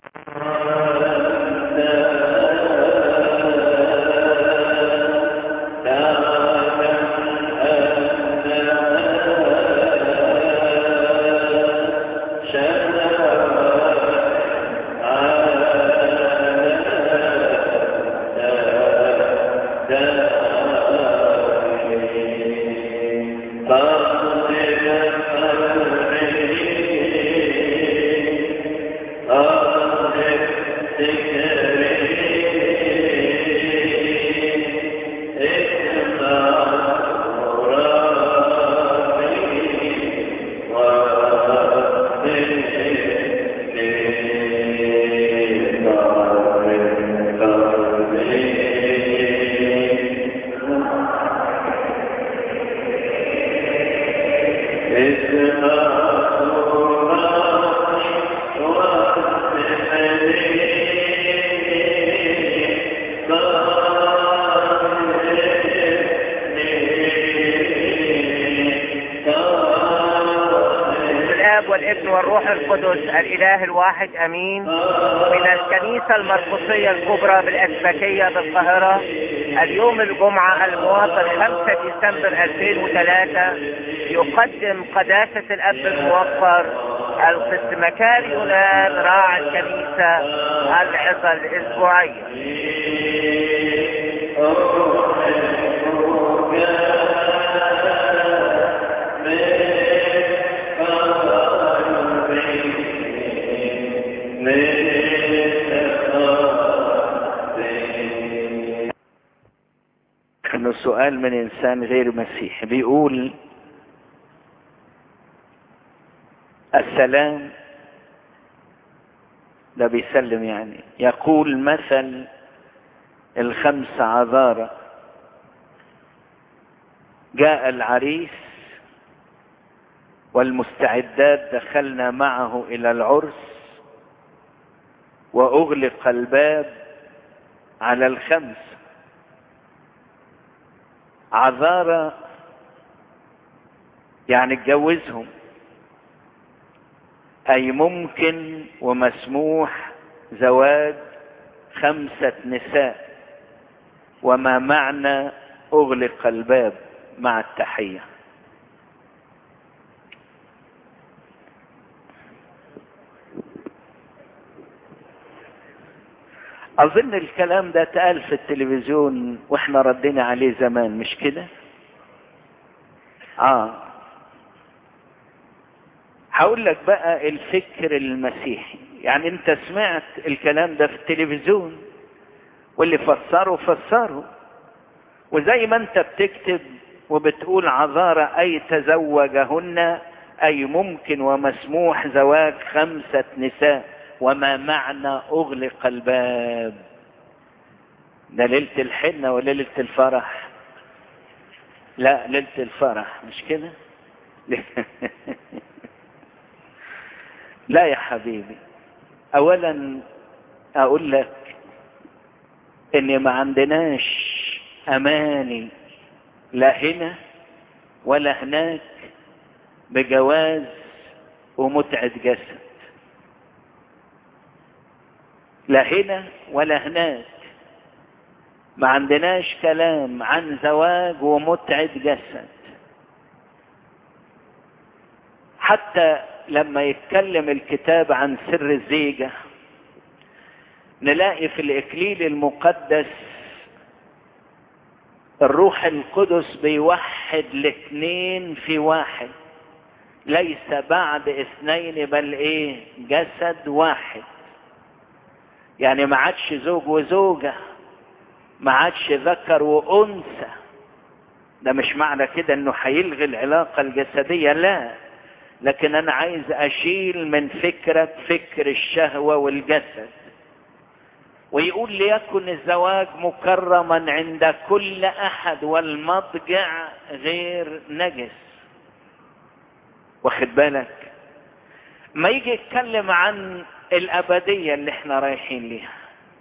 والابن والروح القدس الاله الواحد امين من الكنيسة المرقسية الكبرى بالاسبكية بالقاهرة اليوم الجمعة الموافق 5 ديسمبر 2003 يقدم قداسة الاب الموفر القس مكاري يونان راعي الكنيسة العظة الاسبوعية انه سؤال من انسان غير مسيحي بيقول السلام ده بيسلم يعني يقول مثل الخمس عذارى جاء العريس والمستعدات دخلنا معه الى العرس واغلق الباب على الخمس عذارى يعني اتجوزهم اي ممكن ومسموح زواج خمسة نساء وما معنى اغلق الباب مع التحية اظن الكلام ده اتقال في التلفزيون واحنا ردينا عليه زمان مش كده اه هقول لك بقى الفكر المسيحي يعني انت سمعت الكلام ده في التلفزيون واللي فسره فسره وزي ما انت بتكتب وبتقول عذارى اي تزوجهن اي ممكن ومسموح زواج خمسة نساء وما معنى اغلق الباب ده ليلة الحنة وليلة الفرح لا ليلة الفرح مش كده لا يا حبيبي اولا اقول لك ان ما عندناش اماني لا هنا ولا هناك بجواز ومتعة جسد لا هنا ولا هناك ما عندناش كلام عن زواج ومتعة جسد حتى لما يتكلم الكتاب عن سر الزيجة نلاقي في الإكليل المقدس الروح القدس بيوحد الاثنين في واحد ليس بعد اثنين بل ايه جسد واحد يعني ما عادش زوج وزوجة ما عادش ذكر وانثى ده مش معنى كده انه هيلغي العلاقة الجسدية لا لكن انا عايز اشيل من فكرك فكر الشهوة والجسد ويقول ليكن الزواج مكرما عند كل احد والمضجع غير نجس واخد بالك ما يجي يتكلم عن الابدية اللي احنا رايحين ليها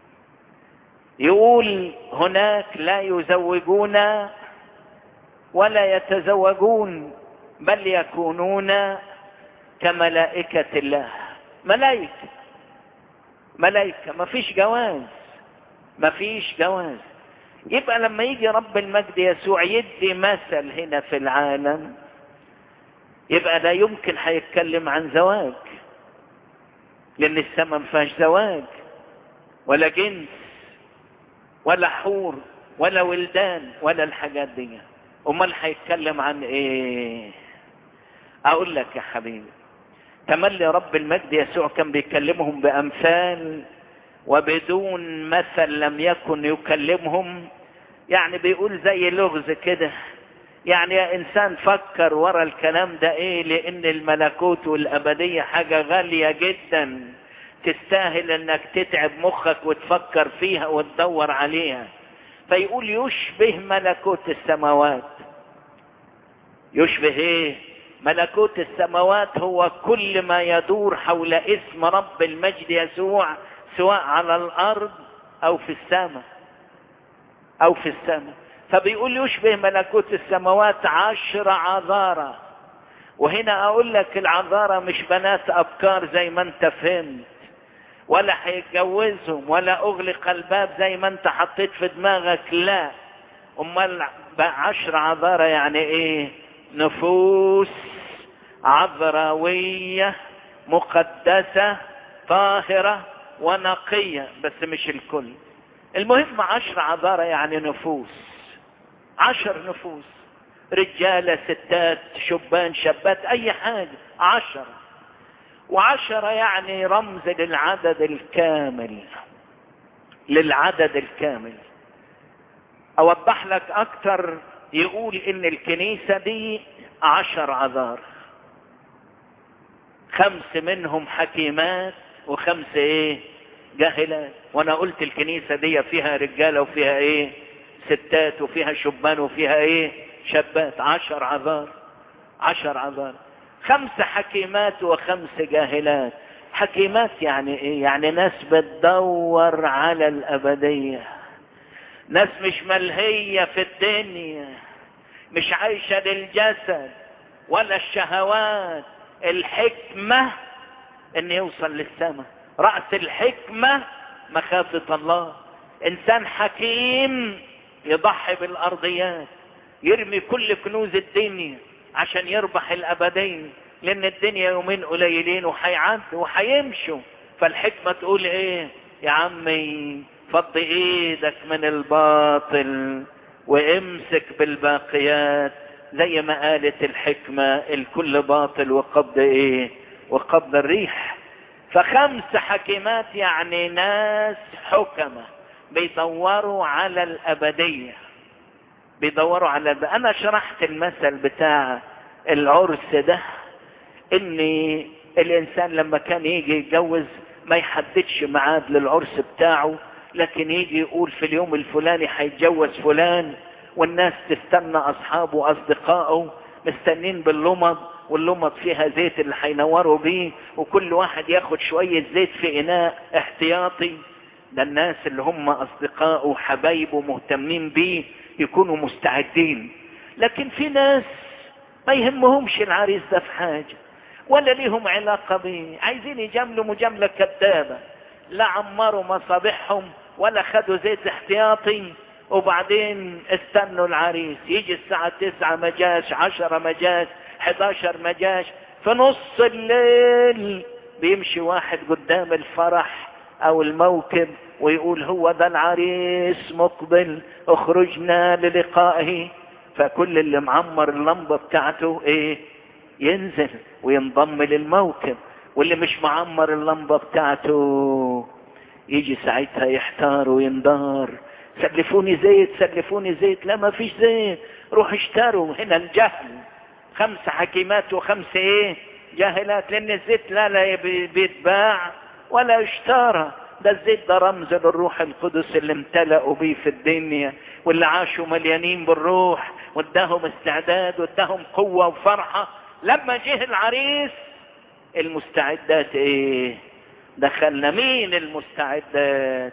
يقول هناك لا يزوجون ولا يتزوجون بل يكونون كملائكة الله ملائكة ملائكة مفيش جواز مفيش جواز يبقى لما يجي رب المجد يسوع يدي مثل هنا في العالم يبقى لا يمكن هيتكلم عن زواج لان السماء ما فيهاش زواج ولا جنس ولا حور ولا ولدان ولا الحاجات دي امال هيتكلم عن ايه اقول لك يا حبيبي تملي رب المجد يسوع كان بيكلمهم بامثال وبدون مثل لم يكن يكلمهم يعني بيقول زي لغز كده يعني يا انسان فكر ورا الكلام ده ايه لان الملكوت والابدية حاجة غالية جدا تستاهل انك تتعب مخك وتفكر فيها وتدور عليها فيقول يشبه ملكوت السماوات يشبه ايه ملكوت السماوات هو كل ما يدور حول اسم رب المجد يسوع سواء على الارض او في السماء او في السماء فبيقول يشبه ملكوت السماوات عشر عذارة وهنا اقول لك العذارة مش بنات ابكار زي ما انت فهمت ولا هيتجوزهم ولا اغلق الباب زي ما انت حطيت في دماغك لا امال عشر عذارة يعني ايه نفوس عذراوية مقدسة طاهرة ونقية بس مش الكل المهم عشر عذارة يعني نفوس عشر نفوس رجالة ستات شبان شابات اي حاجة عشر وعشرة يعني رمز للعدد الكامل للعدد الكامل اوضح لك اكتر يقول ان الكنيسة دي عشر عذار خمس منهم حكيمات وخمس ايه جاهلات وانا قلت الكنيسة دي فيها رجالة وفيها ايه ستات وفيها شبان وفيها ايه شابات عشر عذار عشر عذار خمس حكيمات وخمس جاهلات حكيمات يعني ايه يعني ناس بتدور على الابدية ناس مش ملهية في الدنيا مش عايشة للجسد ولا الشهوات الحكمة ان يوصل للسماء رأس الحكمة مخافة الله انسان حكيم يضحي بالارضيات يرمي كل كنوز الدنيا عشان يربح الابدية لان الدنيا يومين قليلين وهيعدوا وهيمشوا فالحكمة تقول ايه يا عمي فض ايدك من الباطل وامسك بالباقيات زي ما قالت الحكمة الكل باطل وقبض ايه وقبض الريح فخمس حكيمات يعني ناس حكمة بيدوروا على الابدية بيدوروا على الأبدية. انا شرحت المثل بتاع العرس ده ان الانسان لما كان يجي يتجوز ما يحددش ميعاد للعرس بتاعه لكن يجي يقول في اليوم الفلاني هيتجوز فلان والناس تستنى اصحابه واصدقائه مستنين باللمض واللمض فيها زيت اللي هينوروا بيه وكل واحد ياخد شوية زيت في اناء احتياطي ده الناس اللي هم اصدقائه وحبايبه مهتمين بيه يكونوا مستعدين لكن في ناس ما يهمهمش العريس ده في حاجة ولا ليهم علاقة بيه عايزين يجاملوا مجاملة كذابة لا عمروا مصابيحهم ولا خدوا زيت احتياطي وبعدين استنوا العريس يجي الساعة تسعة ما جاش عشرة ما جاش حداشر ما جاش في نص الليل بيمشي واحد قدام الفرح او الموكب ويقول هو ده العريس مقبل اخرجنا للقائه فكل اللي معمر اللمبة بتاعته ايه ينزل وينضم للموكب واللي مش معمر اللمبة بتاعته يجي ساعتها يحتار ويندار سلفوني زيت سلفوني زيت لا ما فيش زيت روح اشتروا هنا الجهل خمس حكيمات وخمس ايه جاهلات لان الزيت لا لا بيتباع ولا يشترى ده الزيت ده رمز للروح القدس اللي امتلأوا بيه في الدنيا واللي عاشوا مليانين بالروح واداهم استعداد واداهم قوة وفرحة لما جه العريس المستعدات ايه دخلنا مين المستعدات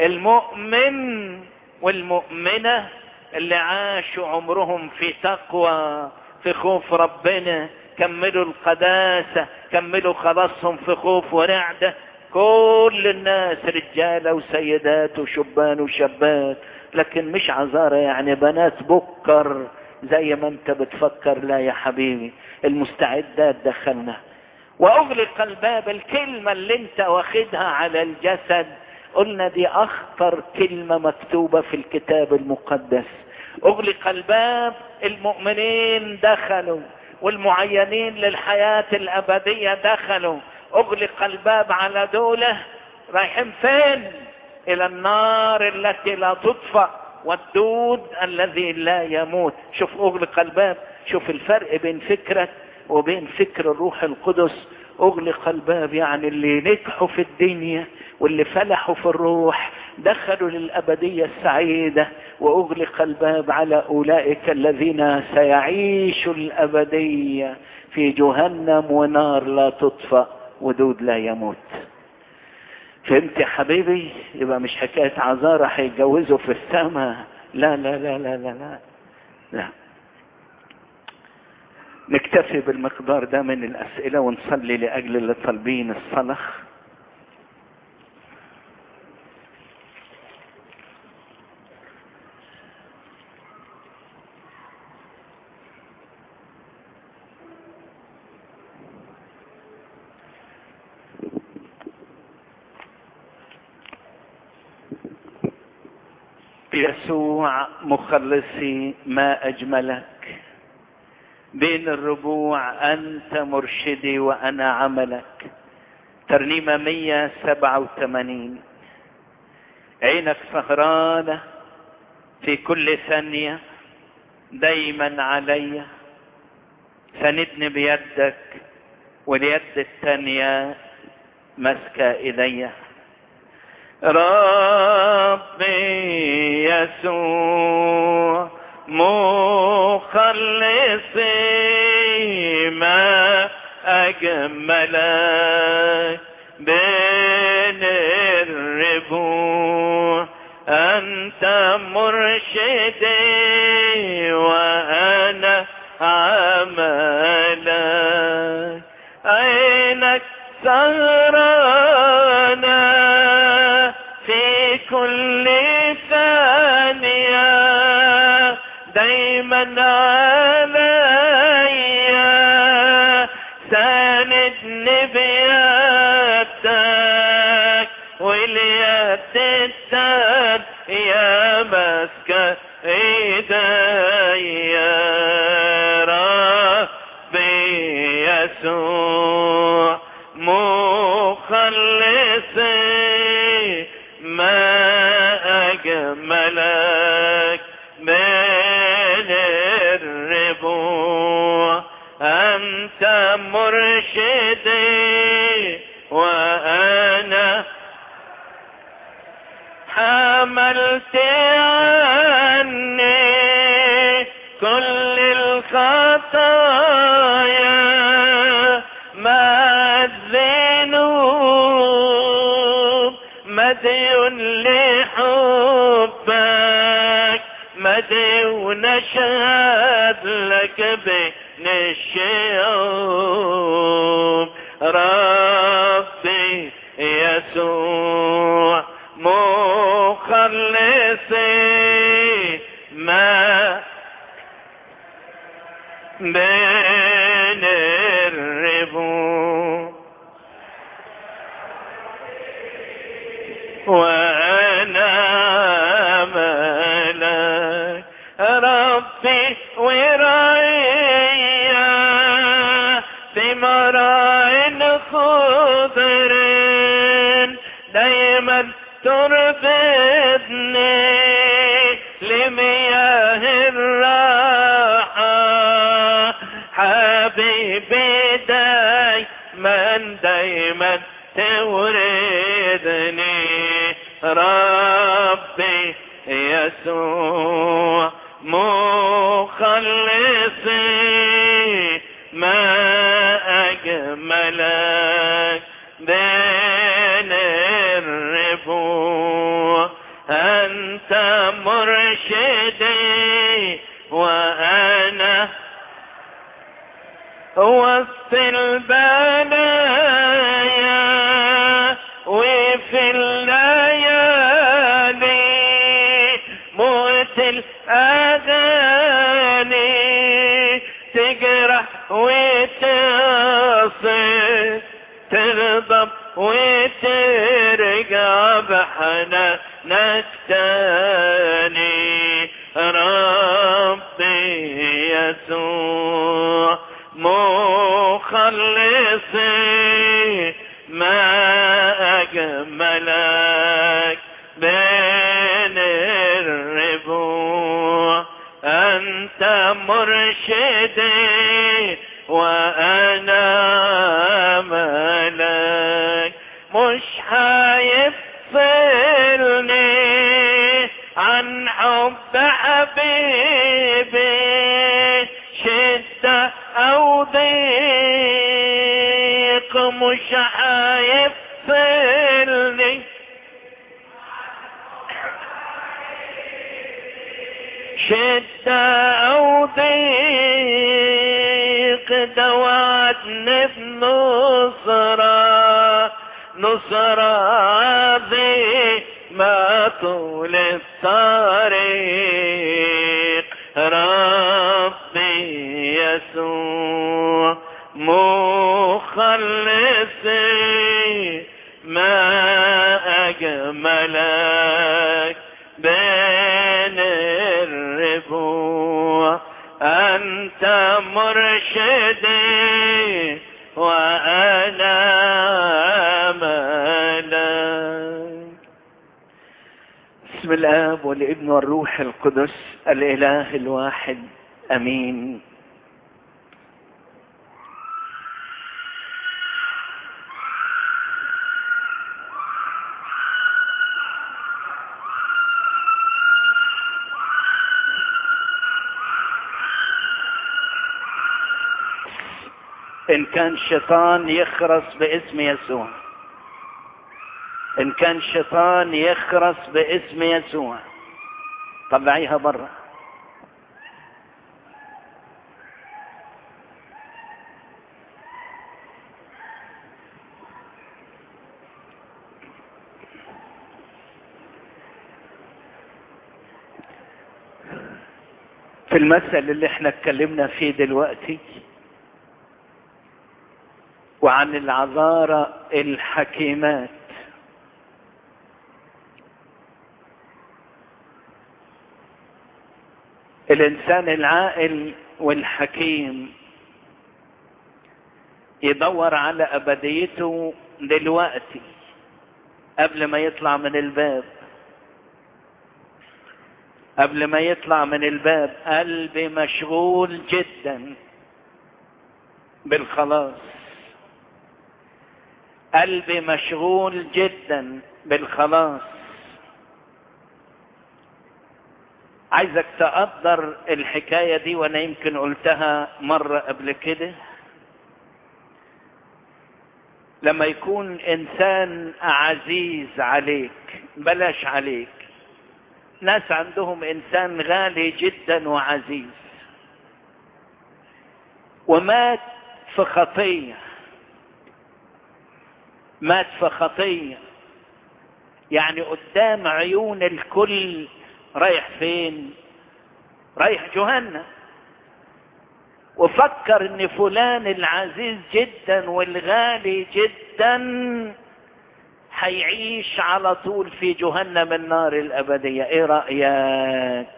المؤمن والمؤمنة اللي عاشوا عمرهم في تقوى في خوف ربنا كملوا القداسة كملوا خلاصهم في خوف ورعدة كل الناس رجالة وسيدات وشبان وشابات لكن مش عذارة يعني بنات بكر زي ما انت بتفكر لا يا حبيبي المستعدات دخلنا واغلق الباب الكلمة اللي انت واخدها على الجسد قلنا دي اخطر كلمة مكتوبة في الكتاب المقدس اغلق الباب المؤمنين دخلوا والمعينين للحياة الابدية دخلوا اغلق الباب على دولة رايحين فين الى النار التي لا تطفأ والدود الذي لا يموت شوف اغلق الباب شوف الفرق بين فكرك وبين فكر الروح القدس اغلق الباب يعني اللي نجحوا في الدنيا واللي فلحوا في الروح دخلوا للأبدية السعيدة وأغلق الباب على أولئك الذين سيعيشوا الأبدية في جهنم ونار لا تطفأ ودود لا يموت فهمت يا حبيبي يبقى مش حكاية عذارة هيتجوزوا في السماء لا لا لا لا لا لا لا نكتفي بالمقدار ده من الأسئلة ونصلي لأجل اللي طالبين الصلاة يسوع مخلصي ما أجملك بين الربوع أنت مرشدي وأنا عملك ترنيمة 187 عينك سهرانة في كل ثانية دايما علي سندني بيدك واليد الثانية ماسكة إيديا ربي يسوع مخلصي ما أجملك بين الربوع أنت مرشدي وأنا عملك عينك سهرانة في كل ثانية دايما عليا ساندني بيدك واليد التانية يا ماسكة ايديا ربي يسوع مخلصي ما أجملك من الربوع أنت مرشدي وأنا حملت عني كل الخطايا مع الذنوب مديون لحبك مديون اشهد لك بين الشيوب ربي يسوع مخلصي ما بين الربوع وانا ملك ربي ورعيا في مراء خضر دايما ترفدني لمياه الراحة حبيبي دايما دايما توردني ربي يسوع مخلصي ما أجملك بين الربوع أنت مرشدي وأنا وسط البلايا تغضب وترجع بحنانك تاني ربي يسوع مخلصي ما أجملك بين الربوع أنت مرشدي وأنا ملك مش هيفصلني عن حب حبيبي شدة أو ضيق مش هيفصلني شدة أو ضيق ده وعدني بنصرة نصرة ذي ما طول الطريق ربي يسوع مخلصي ما أجملك بين الربوع أنت مرشدي وأنا ملك بسم الآب والابن والروح القدس الإله الواحد أمين إن كان شيطان يخرس باسم يسوع إن كان شيطان يخرس باسم يسوع طلعيها برا في المثل اللي احنا اتكلمنا فيه دلوقتي وعن العذارى الحكيمات الانسان العاقل والحكيم يدور على ابديته دلوقتي قبل ما يطلع من الباب قبل ما يطلع من الباب قلبي مشغول جدا بالخلاص قلبي مشغول جدا بالخلاص عايزك تقدر الحكاية دي وانا يمكن قلتها مرة قبل كده لما يكون انسان عزيز عليك بلاش عليك ناس عندهم انسان غالي جدا وعزيز ومات في خطيه مات في خطيه يعني قدام عيون الكل رايح فين رايح جهنم وفكر ان فلان العزيز جدا والغالي جدا هيعيش على طول في جهنم النار الابديه ايه رايك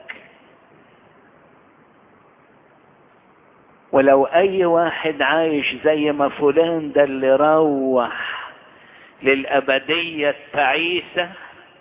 ولو اي واحد عايش زي ما فلان ده اللي روح للابديه التعيسه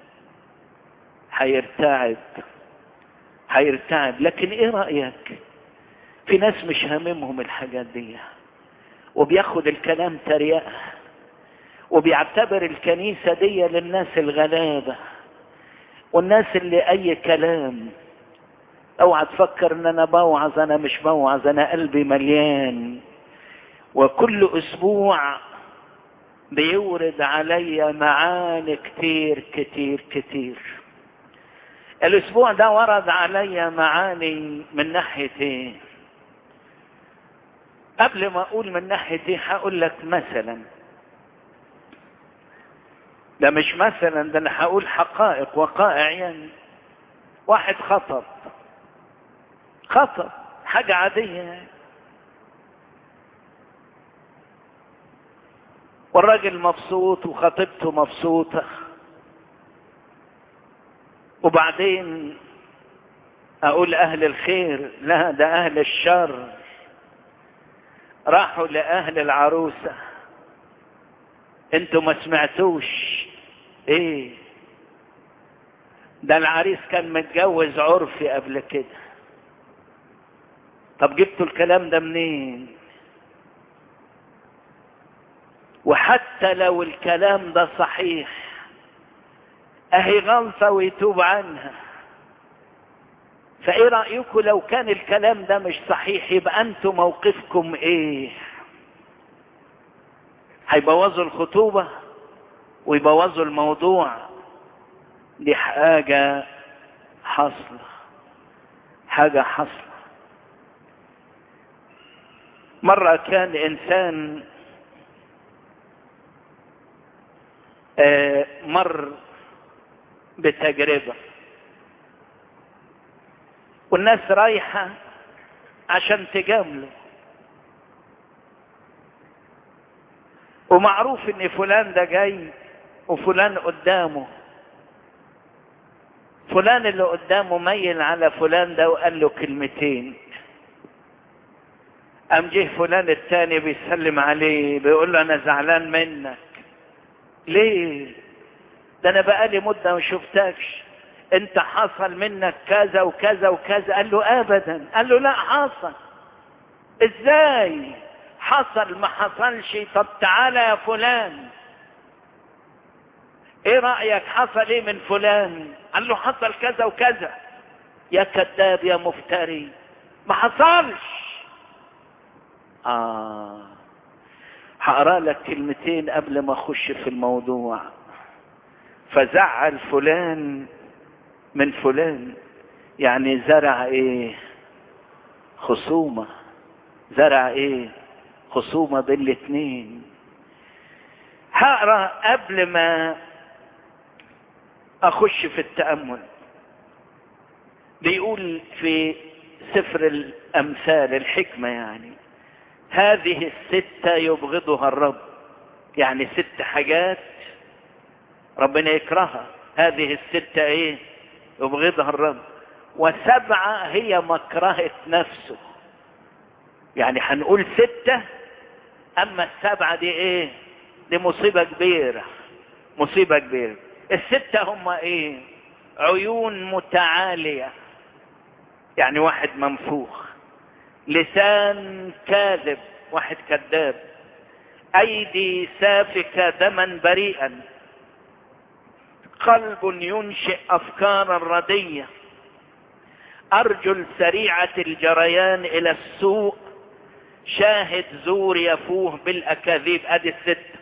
هيرتعب هيرتعب لكن ايه رايك في ناس مش هاممهم الحاجات دي وبياخد الكلام تريقه وبيعتبر الكنيسة دي للناس الغلابة والناس اللي أي كلام اوعى تفكر ان انا بوعظ انا مش بوعظ انا قلبي مليان وكل اسبوع بيورد علي معاني كتير كتير كتير الاسبوع ده ورد علي معاني من ناحية ايه قبل ما اقول من ناحية ايه هقول لك مثلا ده مش مثلا ده انا هقول حقائق وقائع يعني واحد خطب خطب حاجة عادية يعني والراجل مبسوط وخطيبته مبسوطة وبعدين اقول اهل الخير لا ده اهل الشر راحوا لاهل العروسة انتوا ما سمعتوش ايه ده العريس كان متجوز عرفي قبل كده طب جبتوا الكلام ده منين وحتى لو الكلام ده صحيح اهي غلطة ويتوب عنها فايه رأيكم لو كان الكلام ده مش صحيح يبقى انتوا موقفكم ايه هيبوظوا الخطوبة ويبوظوا الموضوع دي حاجة حصلة حاجة حصلة مرة كان انسان مر بتجربة والناس رايحة عشان تجامله ومعروف ان فلان ده جاي وفلان قدامه فلان اللي قدامه ميل على فلان ده وقال له كلمتين قام جه فلان التاني بيسلم عليه بيقول له انا زعلان منك ليه ده انا بقالي مدة ما شفتكش انت حصل منك كذا وكذا وكذا قال له ابدا قال له لا حصل ازاي حصل ما حصلش طب تعالى يا فلان ايه رأيك حصل ايه من فلان قال له حصل كذا وكذا يا كذاب يا مفتري ما حصلش اه هقرا لك كلمتين قبل ما اخش في الموضوع فزعل فلان من فلان يعني زرع ايه خصومة زرع ايه خصومة بين الاتنين هقرا قبل ما اخش في التأمل بيقول في سفر الامثال الحكمة يعني هذه الستة يبغضها الرب يعني ست حاجات ربنا يكرهها هذه الستة ايه يبغضها الرب وسبعة هي مكرهة نفسه يعني هنقول ستة اما السبعة دي ايه دي مصيبة كبيرة مصيبة كبيرة الستة هم ايه عيون متعالية يعني واحد منفوخ لسان كاذب واحد كذاب ايدي سافكة دما بريئا قلب ينشئ افكارا ردية ارجل سريعة الجريان الى السوء شاهد زور يفوه بالاكاذيب ادي الستة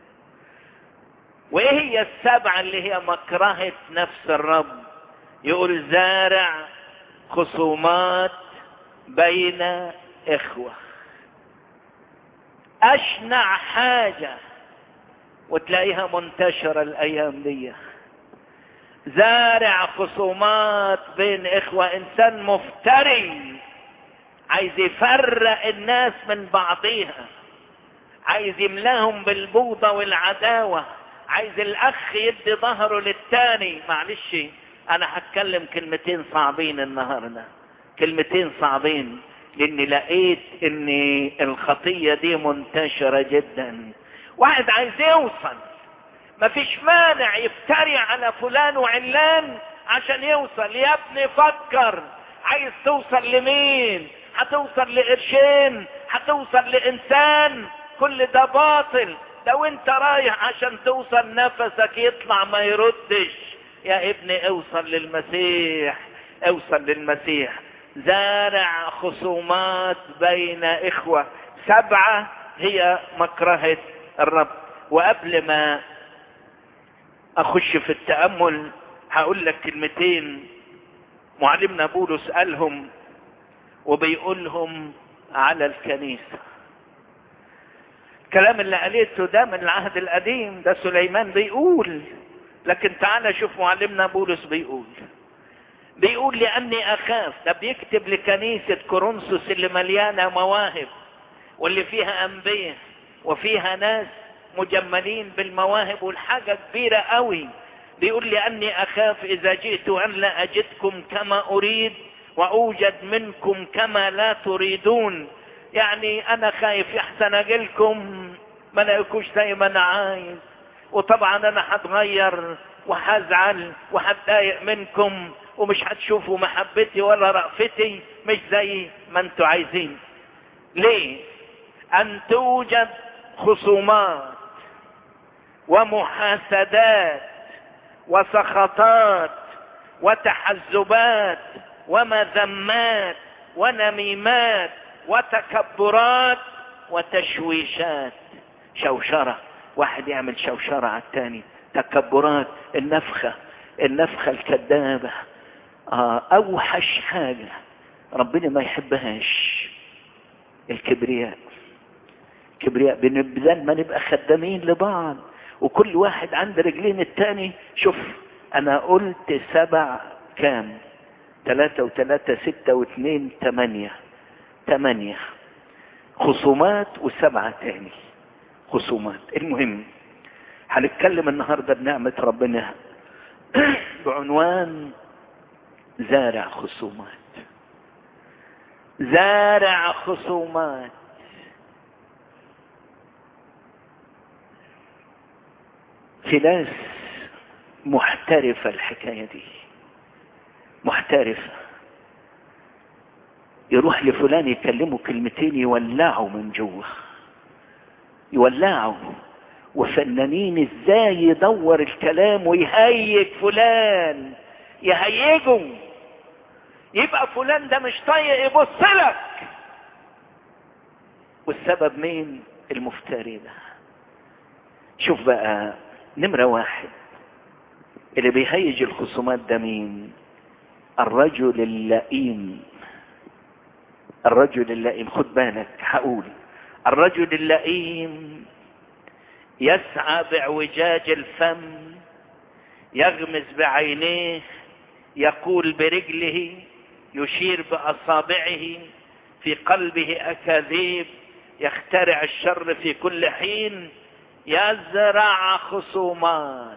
وايه هي السبعة اللي هي مكرهة نفس الرب يقول زارع خصومات بين اخوة اشنع حاجة وتلاقيها منتشرة الايام دي زارع خصومات بين اخوة انسان مفتري عايز يفرق الناس من بعضيها عايز يملاهم بالبوضة والعداوة عايز الاخ يدي ظهره للتاني معلش انا هتكلم كلمتين صعبين النهارده كلمتين صعبين لاني لقيت ان الخطية دي منتشرة جدا واحد عايز يوصل مفيش مانع يفتري على فلان وعلان عشان يوصل يا ابني فكر عايز توصل لمين هتوصل لقرشين هتوصل لانسان كل ده باطل لو انت رايح عشان توصل نفسك يطلع ما يردش يا ابني اوصل للمسيح اوصل للمسيح زارع خصومات بين اخوة سبعة هي مكرهة الرب وقبل ما اخش في التأمل هقول لك كلمتين معلمنا بولس قالهم وبيقولهم على الكنيسة الكلام اللي قالته ده من العهد القديم ده سليمان بيقول لكن تعالى شوف معلمنا بولس بيقول بيقول لاني اخاف ده بيكتب لكنيسة كورنثوس اللي مليانة مواهب واللي فيها انبياء وفيها ناس مجملين بالمواهب والحاجة كبيرة قوي بيقول لي أني أخاف إذا جئت أن لا أجدكم كما أريد وأوجد منكم كما لا تريدون يعني أنا خايف يحسن أجلكم ما لاقيكوش زي ما أنا عايز وطبعا أنا هتغير وهزعل وهتضايق منكم ومش هتشوفوا محبتي ولا رأفتي مش زي ما انتوا عايزين ليه ان توجد خصومات ومحاسدات وسخطات وتحزبات ومذمات ونميمات وتكبرات وتشويشات شوشرة واحد يعمل شوشرة على التاني تكبرات النفخة النفخة الكذابة آه أوحش حاجة ربنا ما يحبهاش الكبرياء كبرياء بدل ما نبقى خدامين لبعض وكل واحد عند رجلين التاني شوف انا قلت سبع كام ثلاثة وثلاثة ستة واثنين ثمانية ثمانية خصومات وسبعة تاني خصومات المهم هنتكلم النهاردة بنعمة ربنا بعنوان زارع خصومات زارع خصومات في ناس محترفة الحكاية دي محترفة يروح لفلان يكلمه كلمتين يولعه من جوه يولعه وفنانين ازاي يدور الكلام ويهيج فلان يهيجه يبقى فلان ده مش طايق يبص لك والسبب مين المفتري ده شوف بقى نمرة واحد اللي بيهيج الخصومات ده مين الرجل اللئيم الرجل اللئيم خد بالك هقول الرجل اللئيم يسعى باعوجاج الفم يغمز بعينيه يقول برجله يشير باصابعه في قلبه اكاذيب يخترع الشر في كل حين يزرع خصومات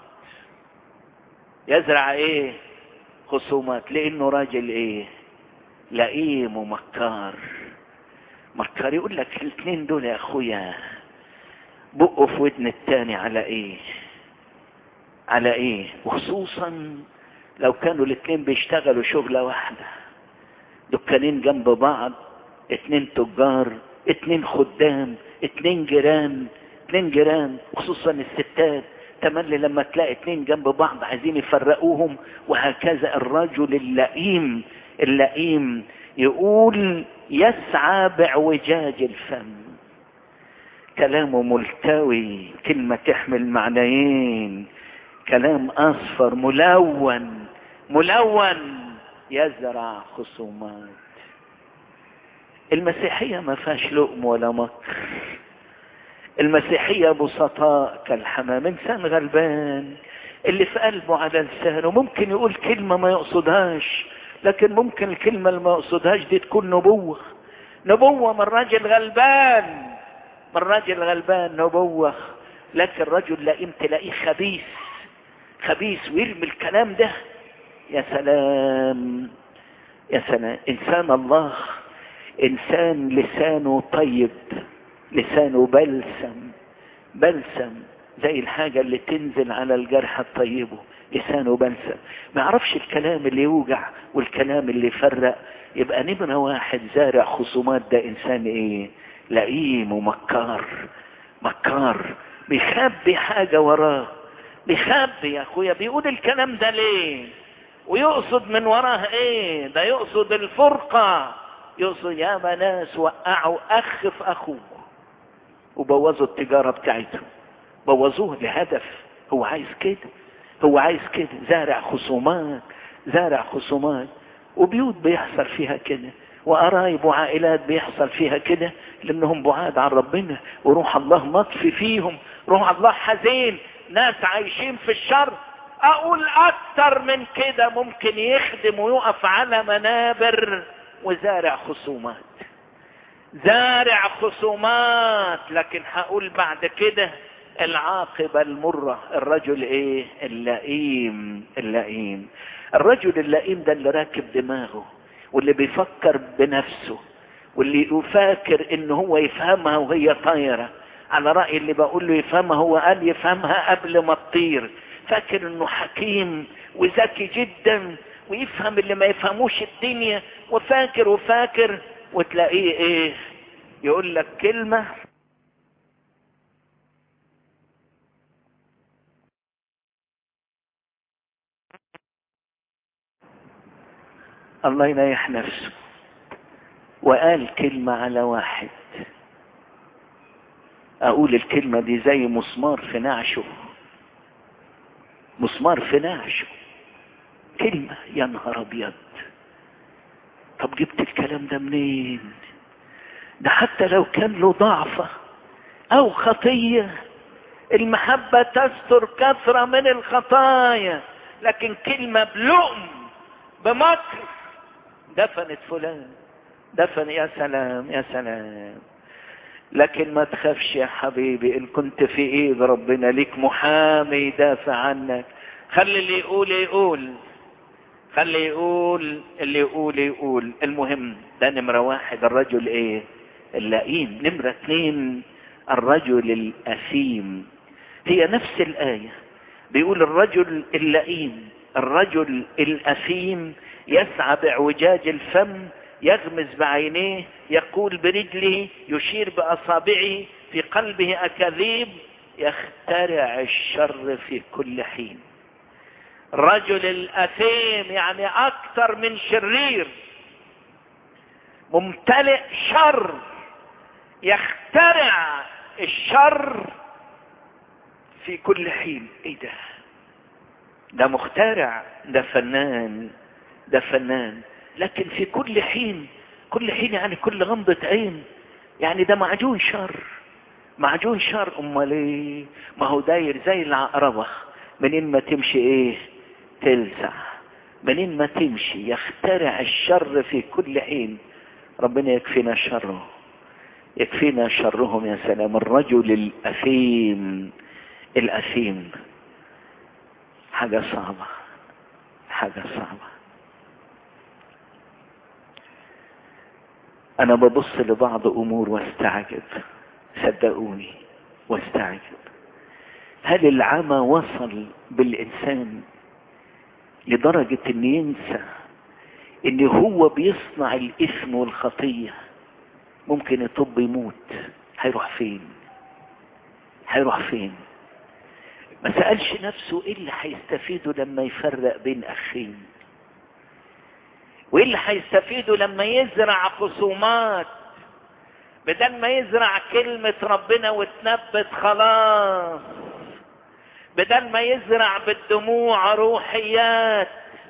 يزرع ايه خصومات لانه راجل ايه لئيم ومكار مكار يقول لك الاثنين دول يا اخويا بقوا في ودن التاني على ايه على ايه وخصوصا لو كانوا الاثنين بيشتغلوا شغلة واحدة دكانين جنب بعض اتنين تجار اتنين خدام اتنين جيران اتنين جيران خصوصا الستات تملي لما تلاقي اتنين جنب بعض عايزين يفرقوهم وهكذا الرجل اللئيم اللئيم يقول يسعى باعوجاج الفم كلامه ملتوي كلمة تحمل معنيين كلام اصفر ملون ملون يزرع خصومات المسيحية ما فيهاش لؤم ولا مكر المسيحية بسطاء كالحمام انسان غلبان اللي في قلبه على لسانه ممكن يقول كلمة ما يقصدهاش لكن ممكن الكلمة اللي ما يقصدهاش دي تكون نبوة نبوة من راجل غلبان من راجل غلبان نبوة لكن رجل لئيم تلاقيه خبيث خبيث ويرمي الكلام ده يا سلام يا سلام انسان الله انسان لسانه طيب لسانه بلسم بلسم زي الحاجة اللي تنزل على الجرح الطيبه لسانه بلسم ما يعرفش الكلام اللي يوجع والكلام اللي يفرق يبقى نمرة واحد زارع خصومات ده انسان ايه لئيم ومكار مكار بيخبي حاجة وراه بيخبي يا اخويا بيقول الكلام ده ليه ويقصد من وراه ايه ده يقصد الفرقة يقصد يا ناس وقعوا اخ في اخوه وبوظوا التجارة بتاعتهم بوظوه لهدف هو عايز كده هو عايز كده زارع خصومات زارع خصومات وبيوت بيحصل فيها كده وقرايب وعائلات بيحصل فيها كده لانهم بعاد عن ربنا وروح الله مطفي فيهم روح الله حزين ناس عايشين في الشر اقول اكتر من كده ممكن يخدم ويقف على منابر وزارع خصومات زارع خصومات لكن هقول بعد كده العاقبة المرة الرجل ايه اللئيم اللئيم الرجل اللئيم ده اللي راكب دماغه واللي بيفكر بنفسه واللي يفاكر ان هو يفهمها وهي طايرة على رأي اللي بقول له يفهمها هو قال يفهمها قبل ما تطير فاكر انه حكيم وذكي جدا ويفهم اللي ما يفهموش الدنيا وفاكر وفاكر وتلاقيه ايه يقول لك كلمة الله يريح نفسه وقال كلمة على واحد اقول الكلمة دي زي مسمار في نعشه مسمار في نعشه كلمة يا نهار ابيض طب جبت الكلام ده منين ده حتى لو كان له ضعفة او خطية المحبة تستر كثرة من الخطايا لكن كلمة بلؤم بمكر دفنت فلان دفن يا سلام يا سلام لكن ما تخافش يا حبيبي ان كنت في ايد ربنا ليك محامي يدافع عنك خلي اللي يقول يقول خلي يقول اللي يقول يقول المهم ده نمرة واحد الرجل ايه اللئيم نمرة اثنين الرجل الأثيم هي نفس الآية بيقول الرجل اللئيم الرجل الأثيم يسعى باعوجاج الفم يغمز بعينيه يقول برجله يشير بأصابعه في قلبه أكاذيب يخترع الشر في كل حين الرجل الأثيم يعني أكثر من شرير ممتلئ شر يخترع الشر في كل حين ايه ده ده مخترع ده فنان ده فنان لكن في كل حين كل حين يعني كل غمضة عين يعني ده معجون شر معجون شر امال ايه ما هو داير زي العقربة منين ما تمشي ايه تلسع منين ما تمشي يخترع الشر في كل حين ربنا يكفينا شره يكفينا شرهم يا سلام الرجل الأثيم الأثيم حاجة صعبة حاجة صعبة أنا ببص لبعض أمور واستعجب صدقوني واستعجب هل العمى وصل بالإنسان لدرجة أن ينسى أن هو بيصنع الإثم والخطية ممكن يطب يموت هيروح فين هيروح فين ما سألش نفسه ايه اللي هيستفيده لما يفرق بين اخين وايه اللي هيستفيده لما يزرع خصومات بدل ما يزرع كلمة ربنا وتنبت خلاص بدل ما يزرع بالدموع روحيات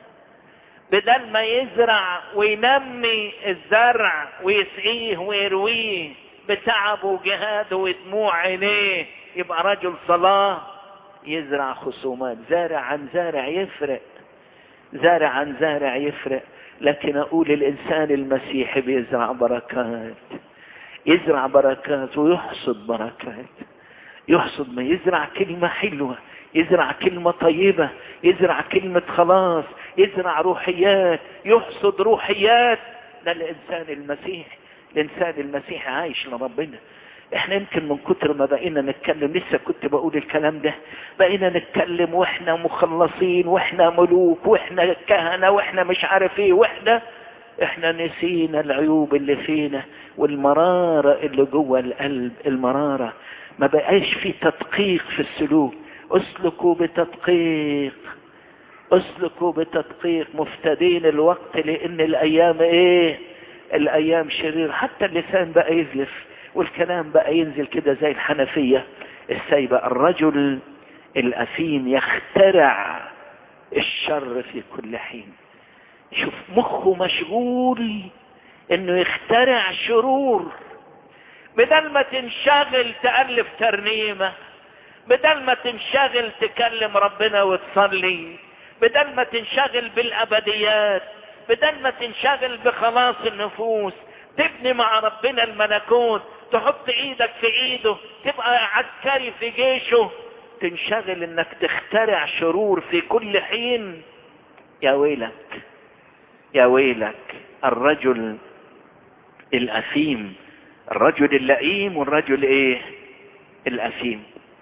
بدل ما يزرع وينمي الزرع ويسقيه ويرويه بتعبه وجهاده ودموع عينيه يبقى رجل صلاة يزرع خصومات زارع عن زارع يفرق زارع عن زارع يفرق لكن اقول الانسان المسيحي بيزرع بركات يزرع بركات ويحصد بركات يحصد ما يزرع كلمة حلوة يزرع كلمة طيبة يزرع كلمة خلاص يزرع روحيات يحصد روحيات ده الانسان المسيحي الانسان المسيحي عايش لربنا احنا يمكن من كتر ما بقينا نتكلم لسه كنت بقول الكلام ده بقينا نتكلم واحنا مخلصين واحنا ملوك واحنا كهنة واحنا مش عارف ايه واحنا احنا نسينا العيوب اللي فينا والمرارة اللي جوه القلب المرارة ما بقاش في تدقيق في السلوك اسلكوا بتدقيق اسلكوا بتدقيق مفتدين الوقت لان الايام ايه الايام شرير حتى اللسان بقى يزلف والكلام بقى ينزل كده زي الحنفية السايبة الرجل الاثيم يخترع الشر في كل حين شوف مخه مشغول انه يخترع شرور بدل ما تنشغل تألف ترنيمة بدل ما تنشغل تكلم ربنا وتصلي بدل ما تنشغل بالابديات بدل ما تنشغل بخلاص النفوس تبني مع ربنا الملكوت تحط ايدك في ايده تبقى عسكري في جيشه تنشغل انك تخترع شرور في كل حين يا ويلك يا ويلك الرجل الاثيم الرجل اللئيم والرجل ايه الاثيم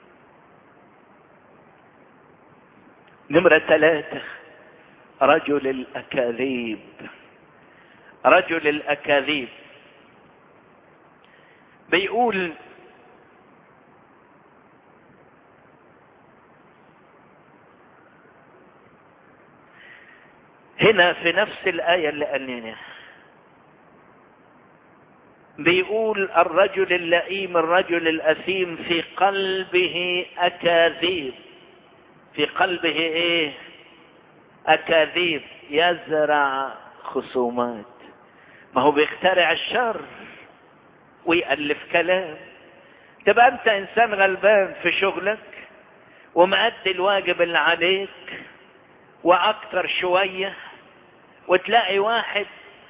نمرة ثلاثة رجل الاكاذيب رجل الاكاذيب بيقول هنا في نفس الآية اللي قالناها بيقول الرجل اللئيم الرجل الأثيم في قلبه أكاذيب في قلبه إيه أكاذيب يزرع خصومات ما هو بيخترع الشر ويألف كلام تبقى أنت إنسان غلبان في شغلك ومأدي الواجب اللي عليك وأكتر شوية وتلاقي واحد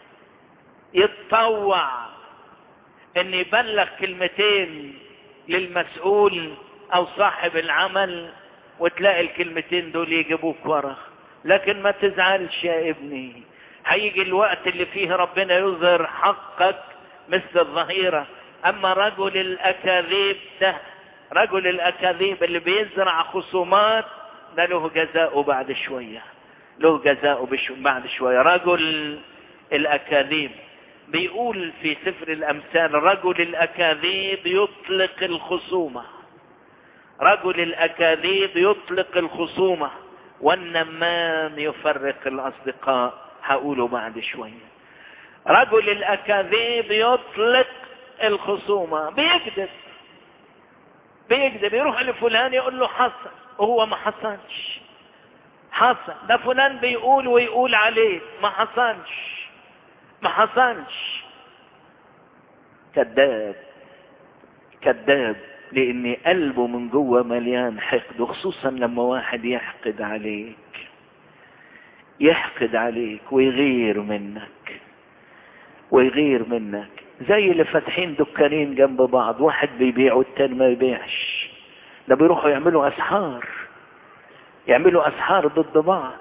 يتطوع ان يبلغ كلمتين للمسؤول او صاحب العمل وتلاقي الكلمتين دول يجيبوك ورا لكن ما تزعلش يا ابني هيجي الوقت اللي فيه ربنا يظهر حقك مثل الظهيرة اما رجل الاكاذيب ده رجل الاكاذيب اللي بيزرع خصومات ده له جزاؤه بعد شوية له جزاؤه بعد شوية رجل الاكاذيب بيقول في سفر الامثال رجل الاكاذيب يطلق الخصومة رجل الاكاذيب يطلق الخصومة والنمام يفرق الاصدقاء هقوله بعد شوية رجل الاكاذيب يطلق الخصومة بيكذب بيكذب يروح لفلان يقول له حصل وهو ما حصلش حصل ده فلان بيقول ويقول عليه ما حصلش ما حصلش كذاب كذاب لان قلبه من جوه مليان حقد وخصوصا لما واحد يحقد عليك يحقد عليك ويغير منك ويغير منك زي اللي فاتحين دكانين جنب بعض واحد بيبيع والتاني ما يبيعش ده بيروحوا يعملوا اسحار يعملوا اسحار ضد بعض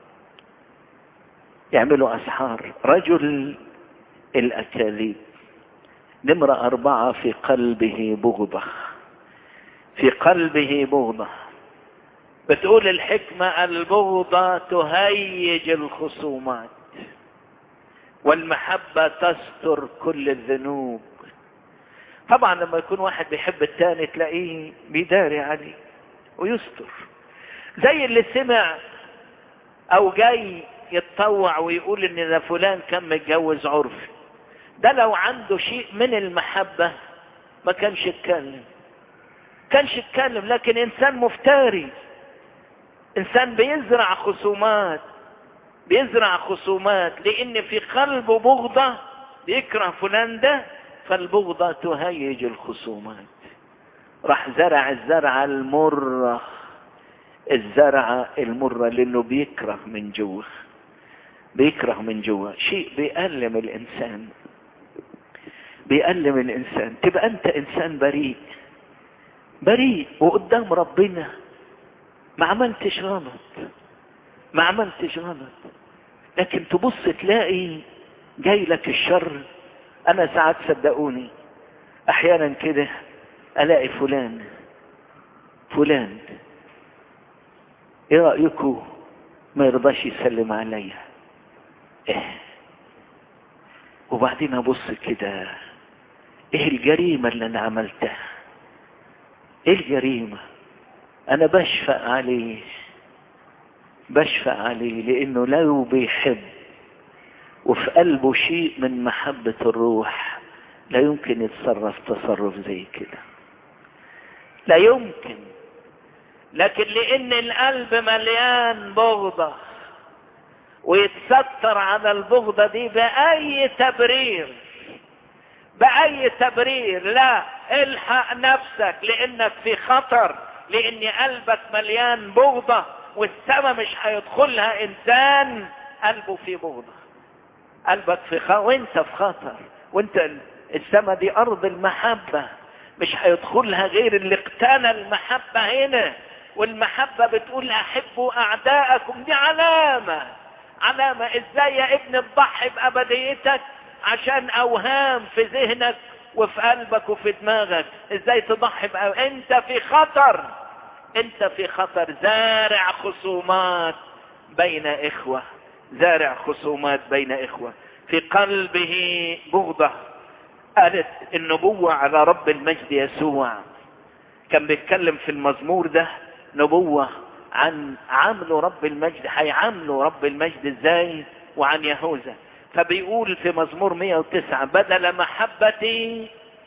يعملوا اسحار رجل الاكاذيب نمرة اربعة في قلبه بغضة في قلبه بغضة بتقول الحكمة البغضة تهيج الخصومات والمحبة تستر كل الذنوب طبعا لما يكون واحد بيحب التاني تلاقيه بيداري عليه ويستر زي اللي سمع او جاي يتطوع ويقول ان ده فلان كان متجوز عرفي ده لو عنده شيء من المحبة ما كانش يتكلم كانش يتكلم لكن انسان مفتري انسان بيزرع خصومات بيزرع خصومات لان في قلبه بغضة بيكره فلان ده فالبغضة تهيج الخصومات راح زرع الزرعة المرة الزرعة المرة لانه بيكره من جوه بيكره من جوه شيء بيألم الانسان بيألم الانسان تبقى انت انسان بريء بريء وقدام ربنا ما عملتش غلط ما عملتش غلط لكن تبص تلاقي جاي لك الشر انا ساعات صدقوني احيانا كده الاقي فلان فلان ايه رايكم ما يرضاش يسلم عليا إيه؟ وبعدين ابص كده ايه الجريمة اللي انا عملتها ايه الجريمة انا بشفق عليه بشفق عليه لانه لو بيحب وفي قلبه شيء من محبة الروح لا يمكن يتصرف تصرف زي كده لا يمكن لكن لان القلب مليان بغضة ويتستر على البغضة دي بأي تبرير بأي تبرير لا الحق نفسك لأنك في خطر لأن قلبك مليان بغضة والسماء مش هيدخلها إنسان قلبه في بغضة قلبك في خطر وانت في خطر وانت السماء دي ارض المحبة مش هيدخلها غير اللي اقتنى المحبة هنا والمحبة بتقول احبوا اعداءكم دي علامة علامة ازاي يا ابن تضحي بابديتك عشان اوهام في ذهنك وفي قلبك وفي دماغك ازاي تضحي بأو... انت في خطر انت في خطر زارع خصومات بين اخوة زارع خصومات بين اخوة في قلبه بغضة قالت النبوة على رب المجد يسوع كان بيتكلم في المزمور ده نبوة عن عمله رب المجد هيعامله رب المجد ازاي وعن يهوذا فبيقول في مزمور 109 بدل محبتي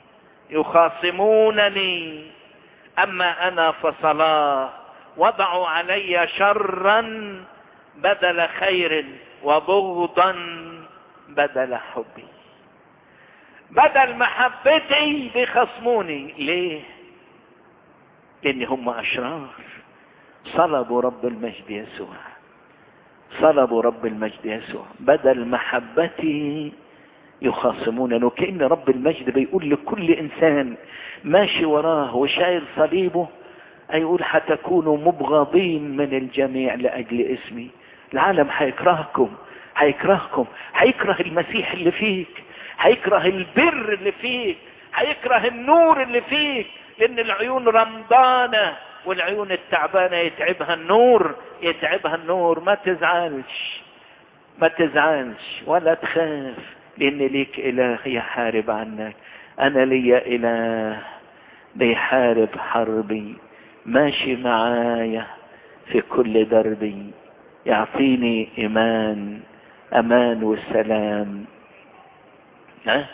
يخاصمونني اما انا فصلاه وضعوا علي شرا بدل خير وبغضا بدل حبي بدل محبتي بيخصموني ليه لان هم اشرار صلبوا رب المجد يسوع صلبوا رب المجد يسوع بدل محبتي يخاصمون وكأن رب المجد بيقول لكل إنسان ماشي وراه وشايل صليبه هيقول حتكونوا مبغضين من الجميع لأجل اسمي العالم هيكرهكم هيكرهكم هيكره المسيح اللي فيك هيكره البر اللي فيك هيكره النور اللي فيك لأن العيون رمضانة والعيون التعبانة يتعبها النور يتعبها النور ما تزعلش ما تزعلش ولا تخاف لان ليك اله يحارب عنك انا لي اله بيحارب حربي ماشي معايا في كل دربي يعطيني ايمان امان والسلام ها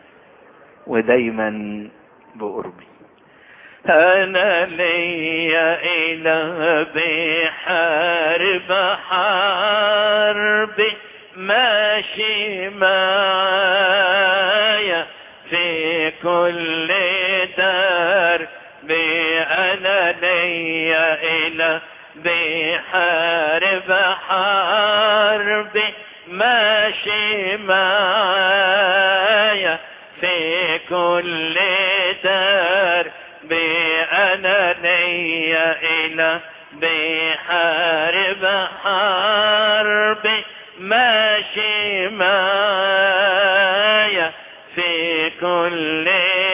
ودايما بقربي انا لي اله بحارب حربي ماشي معايا في كل دار انا لي اله بحارب حربي ماشي معايا في كل دار انا لي اله بحارب حربي ماشي معايا في كل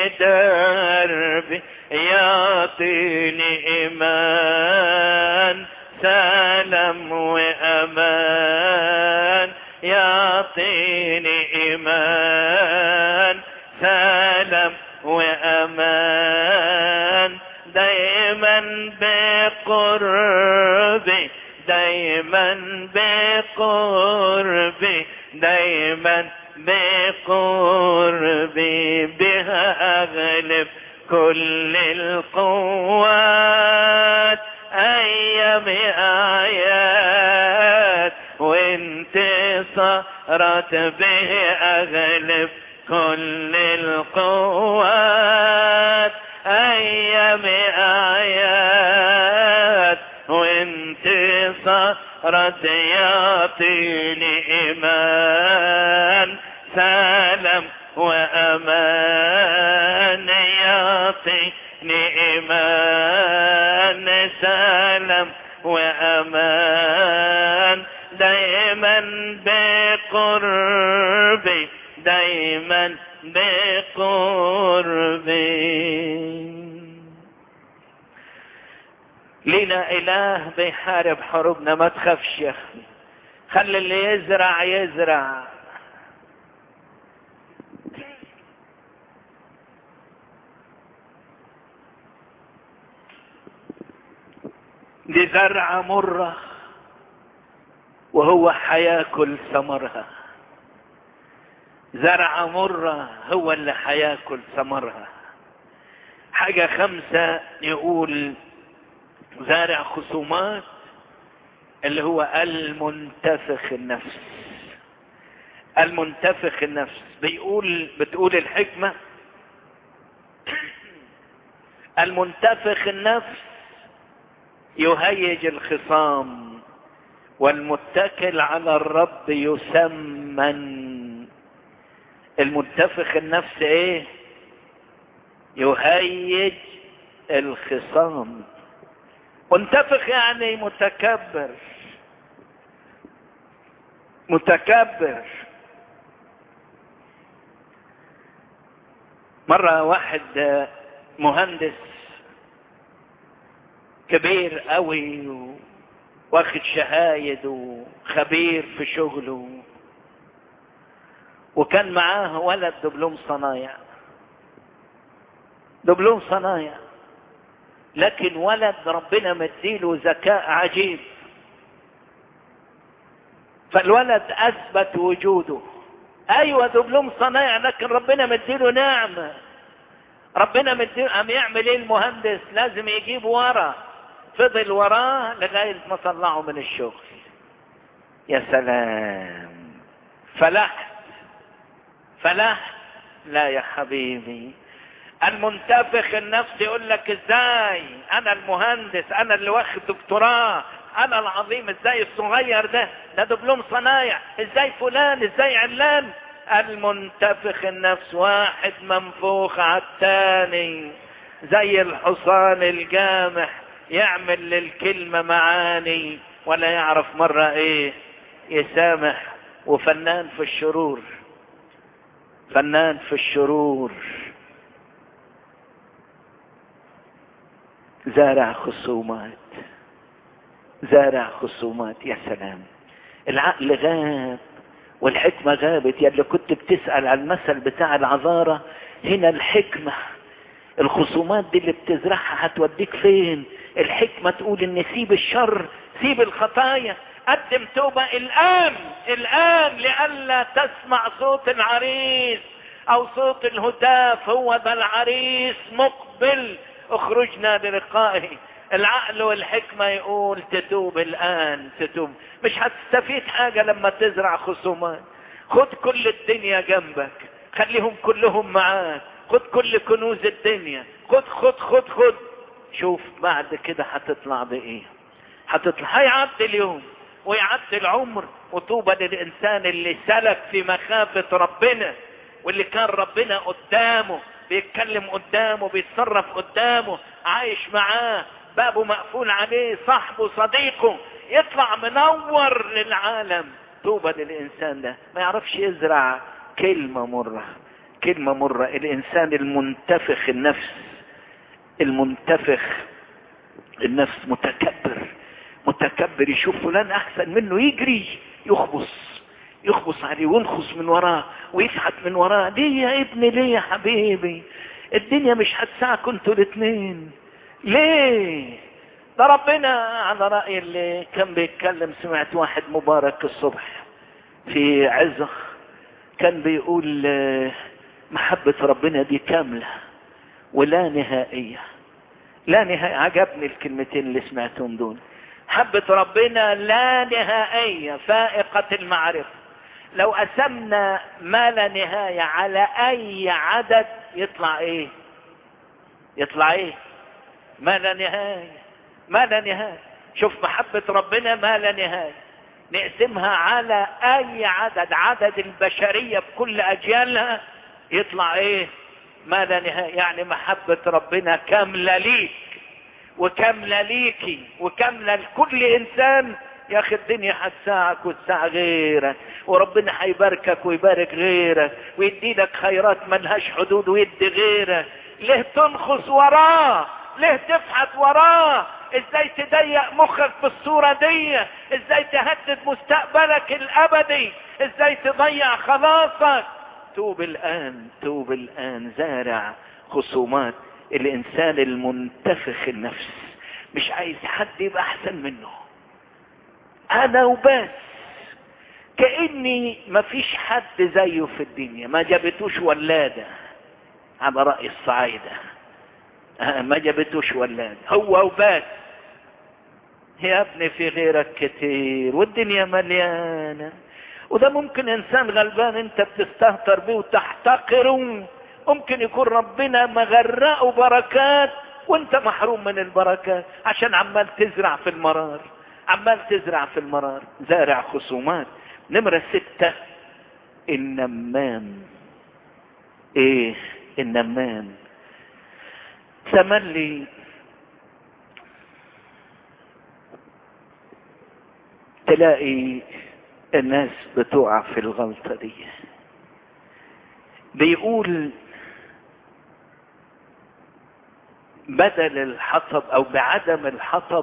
درب يعطيني ايمان سلام وامان يعطيني ايمان سلام وامان دايما بقربي دايما بقربي دايما بقربي بها اغلب كل القوات ايام اعياد وانتصارات به اغلب كل القوات ايام اعياد وانتصارات يعطيني ايمان سلام وامان يعطيني ايمان سلام وامان دائما بقربي دائما بقربي لينا اله بيحارب حروبنا ما تخافش يا اخي خلي اللي يزرع يزرع دي زرعة مرة وهو حياكل ثمرها زرعة مرة هو اللي حياكل ثمرها حاجة خمسة يقول زارع خصومات اللي هو المنتفخ النفس المنتفخ النفس بيقول بتقول الحكمة المنتفخ النفس يهيج الخصام والمتكل على الرب يسمن المنتفخ النفس ايه يهيج الخصام منتفخ يعني متكبر متكبر مرة واحد مهندس كبير قوي واخد شهايد وخبير في شغله وكان معاه ولد دبلوم صنايع دبلوم صنايع لكن ولد ربنا مديله ذكاء عجيب فالولد اثبت وجوده ايوه دبلوم صنايع لكن ربنا مديله نعمه ربنا مديله ام يعمل ايه المهندس لازم يجيب ورا فضل وراه لغايه ما طلعه من الشغل يا سلام فلحت فلحت لا يا حبيبي المنتفخ النفس يقول لك ازاي انا المهندس انا اللي واخد دكتوراه انا العظيم ازاي الصغير ده ده دبلوم صنايع ازاي فلان ازاي علان المنتفخ النفس واحد منفوخ على الثاني زي الحصان الجامح يعمل للكلمة معاني ولا يعرف مرة ايه يسامح وفنان في الشرور فنان في الشرور زارع خصومات زارع خصومات يا سلام العقل غاب والحكمة غابت يا اللي كنت بتسأل على المثل بتاع العذارة هنا الحكمة الخصومات دي اللي بتزرعها هتوديك فين الحكمة تقول ان سيب الشر سيب الخطايا قدم توبة الآن الآن لئلا تسمع صوت العريس أو صوت الهتاف هو ذا العريس مقبل اخرجنا للقائه العقل والحكمة يقول تتوب الآن تتوب مش هتستفيد حاجة لما تزرع خصومات خد كل الدنيا جنبك خليهم كلهم معاك خد كل كنوز الدنيا خد خد خد خد شوف بعد كده هتطلع بايه هتطلع هيعدي اليوم ويعدي العمر وطوبى للانسان اللي سلك في مخافة ربنا واللي كان ربنا قدامه بيتكلم قدامه بيتصرف قدامه عايش معاه بابه مقفول عليه صاحبه صديقه يطلع منور للعالم طوبى للإنسان ده ما يعرفش يزرع كلمة مرة كلمة مرة الإنسان المنتفخ النفس المنتفخ النفس متكبر متكبر يشوف فلان أحسن منه يجري يخبص يخبص عليه وينخص من وراه ويفحت من وراه ليه يا ابني ليه يا حبيبي الدنيا مش هتساعكم انتوا الاثنين ليه ده ربنا على رأي اللي كان بيتكلم سمعت واحد مبارك الصبح في عزة كان بيقول محبة ربنا دي كاملة ولا نهائية لا نهائية عجبني الكلمتين اللي سمعتهم دول محبة ربنا لا نهائية فائقة المعرفة لو قسمنا ما لا نهاية على أي عدد يطلع إيه؟ يطلع إيه؟ ما لا نهاية ما لا نهاية شوف محبة ربنا ما لا نهاية نقسمها على أي عدد عدد البشرية بكل أجيالها يطلع إيه؟ ما لا نهاية يعني محبة ربنا كاملة ليك وكاملة ليكي وكاملة لكل إنسان يا اخي الدنيا هتساعك وتساع غيرك وربنا هيباركك ويبارك غيرك ويدي لك خيرات ملهاش حدود ويدي غيرك ليه تنخص وراه ليه تفحت وراه ازاي تضيق مخك بالصورة دي ازاي تهدد مستقبلك الابدي ازاي تضيع خلاصك توب الان توب الان زارع خصومات الانسان المنتفخ النفس مش عايز حد يبقى احسن منه انا وبس كاني مفيش حد زيه في الدنيا ما جابتوش ولاده على راي الصعايده ما جابتوش ولاد هو وبس يا ابني في غيرك كتير والدنيا مليانة وده ممكن انسان غلبان انت بتستهتر بيه وتحتقره ممكن يكون ربنا مغرقه بركات وانت محروم من البركات عشان عمال تزرع في المرار عمال تزرع في المرار زارع خصومات نمرة ستة النمام ايه النمام تملي تلاقي الناس بتقع في الغلطة دي بيقول بدل الحطب او بعدم الحطب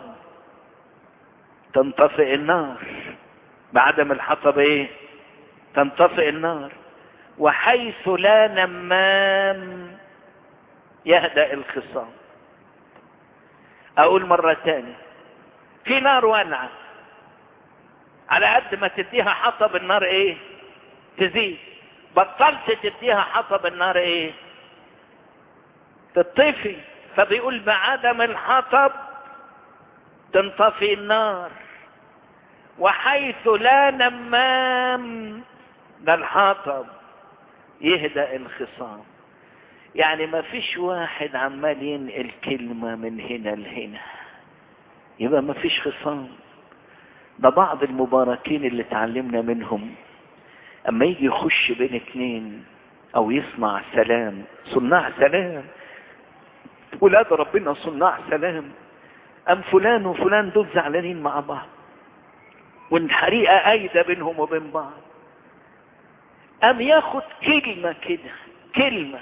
تنطفئ النار بعدم الحطب ايه تنطفئ النار وحيث لا نمام يهدأ الخصام اقول مرة تانية في نار والعة على قد ما تديها حطب النار ايه تزيد بطلت تديها حطب النار ايه تطفي فبيقول بعدم الحطب تنطفي النار وحيث لا نمام ده الحطب يهدأ الخصام يعني ما فيش واحد عمال ينقل كلمة من هنا لهنا يبقى ما فيش خصام ده بعض المباركين اللي اتعلمنا منهم اما يجي يخش بين اتنين او يصنع سلام صناع سلام ولاد ربنا صناع سلام ام فلان وفلان دول زعلانين مع بعض والحريقة قايدة بينهم وبين بعض ام ياخد كلمة كده كلمة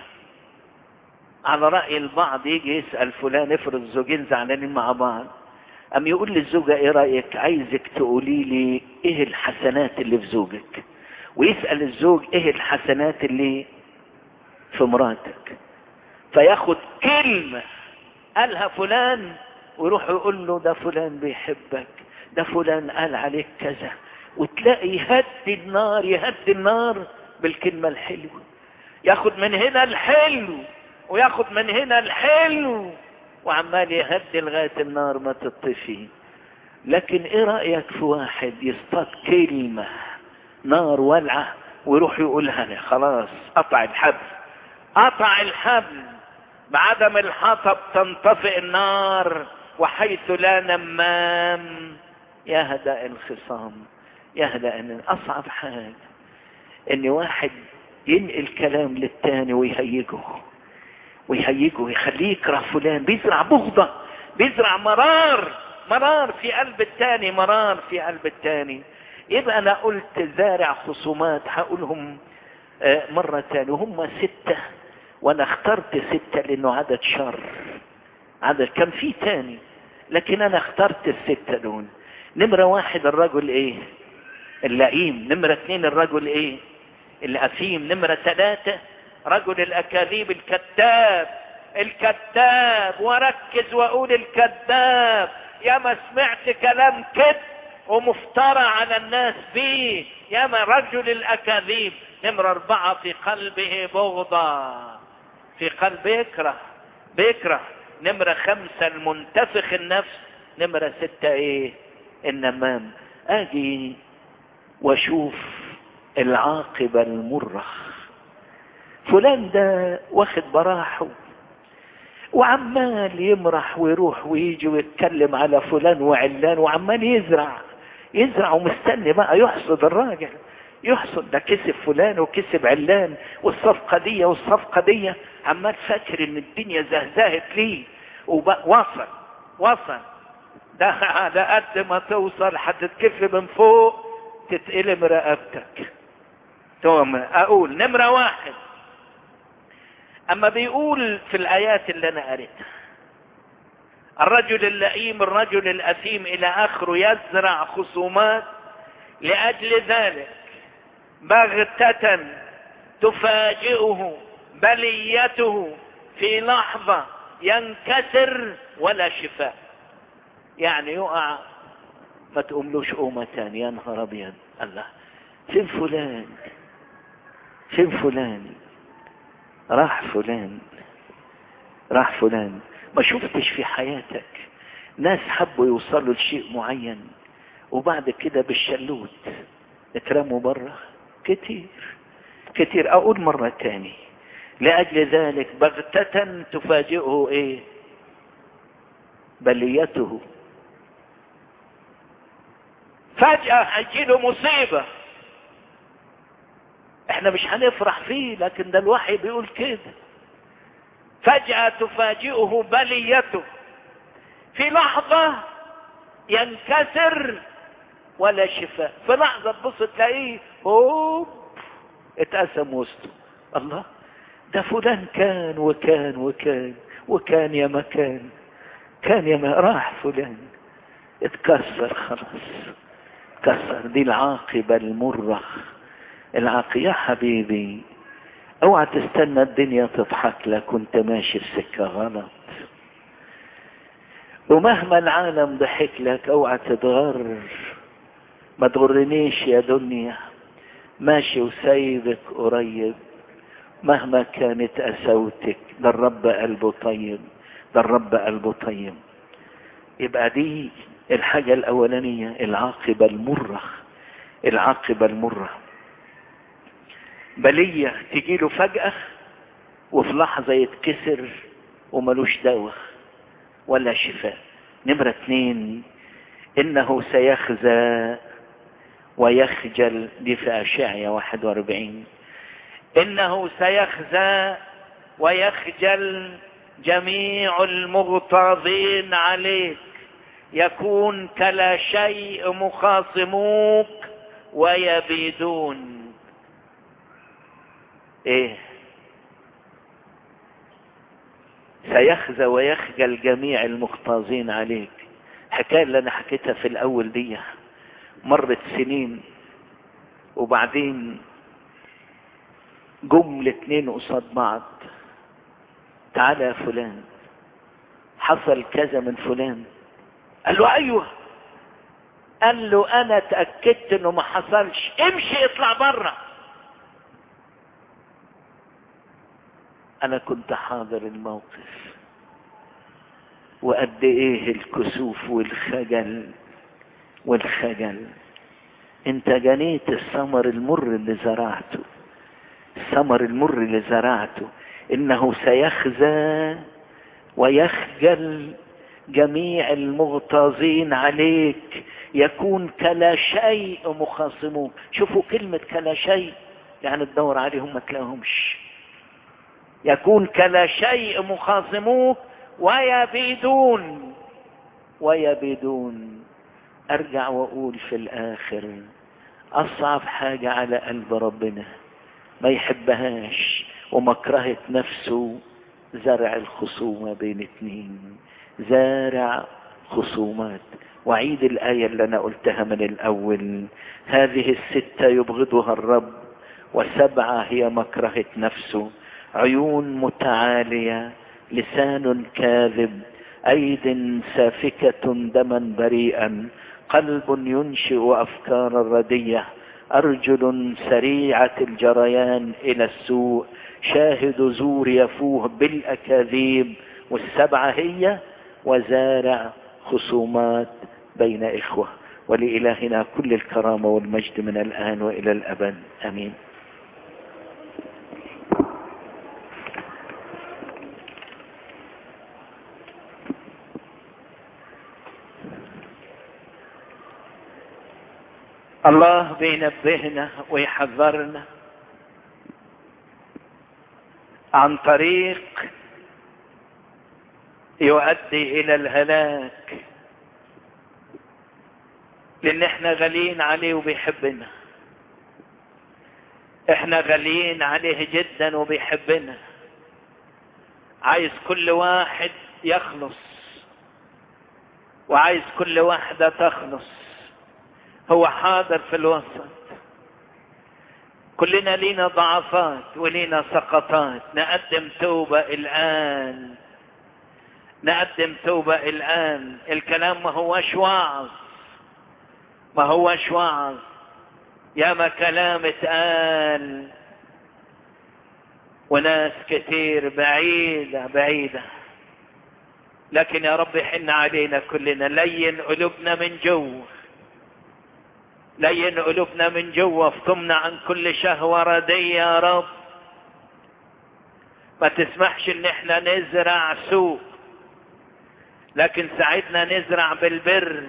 على رأي البعض يجي يسأل فلان افرض الزوجين زعلانين مع بعض ام يقول للزوجة ايه رأيك عايزك تقولي لي ايه الحسنات اللي في زوجك ويسأل الزوج ايه الحسنات اللي في مراتك فياخد كلمة قالها فلان ويروح يقول له ده فلان بيحبك ده فلان قال عليك كذا وتلاقي يهدي النار يهدي النار بالكلمة الحلوة ياخد من هنا الحلو وياخد من هنا الحلو وعمال يهدي لغاية النار ما تطفي لكن ايه رأيك في واحد يصطاد كلمة نار ولعة ويروح يقولها خلاص قطع الحبل قطع الحبل بعدم الحطب تنطفئ النار وحيث لا نمام يهدأ الخصام يهدأ ان اصعب حاجة ان واحد ينقل كلام للتاني ويهيجه ويهيجه يخليه يكره فلان بيزرع بغضة بيزرع مرار مرار في قلب التاني مرار في قلب التاني يبقى انا قلت زارع خصومات هقولهم مرة تاني وهم ستة وانا اخترت ستة لانه عدد شر عدد كان في تاني لكن انا اخترت الستة دول نمرة واحد الرجل ايه اللئيم نمرة اثنين الرجل ايه الاثيم نمرة ثلاثة رجل الاكاذيب الكذاب الكذاب وركز واقول الكذاب يا ما سمعت كلام كذب ومفترى على الناس به يا ما رجل الاكاذيب نمرة اربعة في قلبه بغضة في قلبه يكره بيكره نمرة خمسة المنتفخ النفس نمرة ستة ايه النمام اجي واشوف العاقبة المرة فلان ده واخد براحه وعمال يمرح ويروح ويجي ويتكلم على فلان وعلان وعمال يزرع يزرع ومستني بقى يحصد الراجل يحصد ده كسب فلان وكسب علان والصفقة دي والصفقة دي عمال فاكر ان الدنيا زهزهت ليه وبقى وصل وصل ده على قد ما توصل هتتكف من فوق تتقلم رقبتك ثم اقول نمرة واحد اما بيقول في الايات اللي انا قريتها الرجل اللئيم الرجل الاثيم الى اخره يزرع خصومات لاجل ذلك بغتة تفاجئه بليته في لحظة ينكسر ولا شفاء يعني يقع ما تقوملوش قومة تاني يا نهار ابيض الله فين فلان فين فلان راح فلان راح فلان ما شفتش في حياتك ناس حبوا يوصلوا لشيء معين وبعد كده بالشلوت اترموا بره كتير كتير اقول مرة تاني لأجل ذلك بغتة تفاجئه ايه بليته فجأة هيجيله مصيبة احنا مش هنفرح فيه لكن ده الوحي بيقول كده فجأة تفاجئه بليته في لحظة ينكسر ولا شفاء في لحظة تبص تلاقيه هوب اتقسم وسطه الله ده فلان كان وكان وكان وكان يا مكان كان يا ما راح فلان اتكسر خلاص كسر دي العاقبة المرة العاقبة يا حبيبي اوعى تستنى الدنيا تضحك لك وانت ماشي في سكة غلط ومهما العالم ضحك لك اوعى تتغر ما تغرنيش يا دنيا ماشي وسايبك قريب مهما كانت قساوتك ده الرب قلبه طيب ده الرب قلبه طيب يبقى دي الحاجة الأولانية العاقبة المرة العاقبة المرة بلية تجيله فجأة وفي لحظة يتكسر وملوش دواء ولا شفاء نمرة اتنين انه سيخزى ويخجل دي في اشعيا 41 انه سيخزى ويخجل جميع المغتاظين عليك يكون كلا شيء مخاصموك ويبيدون ايه سيخزى ويخجل جميع المغتاظين عليك حكاية اللي انا حكيتها في الاول دي مرت سنين وبعدين جم الاتنين قصاد بعض تعالى يا فلان حصل كذا من فلان قال له ايوه قال له انا اتاكدت انه ما حصلش امشي اطلع بره انا كنت حاضر الموقف وقد ايه الكسوف والخجل والخجل انت جنيت الثمر المر اللي زرعته الثمر المر اللي زرعته انه سيخزى ويخجل جميع المغتاظين عليك يكون كلا شيء مخاصموك شوفوا كلمة كلا شيء يعني تدور عليهم ما تلاقيهمش يكون كلا شيء مخاصموك ويبيدون ويبيدون ارجع واقول في الاخر اصعب حاجة على قلب ربنا ما يحبهاش ومكرهة نفسه زرع الخصومة بين اتنين زارع خصومات وعيد الآية اللي أنا قلتها من الأول هذه الستة يبغضها الرب وسبعة هي مكرهة نفسه عيون متعالية لسان كاذب أيد سافكة دما بريئا قلب ينشئ أفكارا ردية أرجل سريعة الجريان إلى السوء شاهد زور يفوه بالأكاذيب والسبعة هي وزارع خصومات بين إخوة ولإلهنا كل الكرامة والمجد من الآن وإلى الأبد أمين الله بينبهنا ويحذرنا عن طريق يؤدي الى الهلاك لان احنا غاليين عليه وبيحبنا احنا غاليين عليه جدا وبيحبنا عايز كل واحد يخلص وعايز كل واحدة تخلص هو حاضر في الوسط كلنا لينا ضعفات ولينا سقطات نقدم توبة الآن نقدم توبة الآن الكلام ما هوش وعظ ما هوش وعظ ياما كلام اتقال وناس كتير بعيدة بعيدة لكن يا رب حن علينا كلنا لين قلوبنا من جوه لين قلوبنا من جوه افطمنا عن كل شهوة ردية يا رب ما تسمحش ان احنا نزرع سوء لكن ساعدنا نزرع بالبر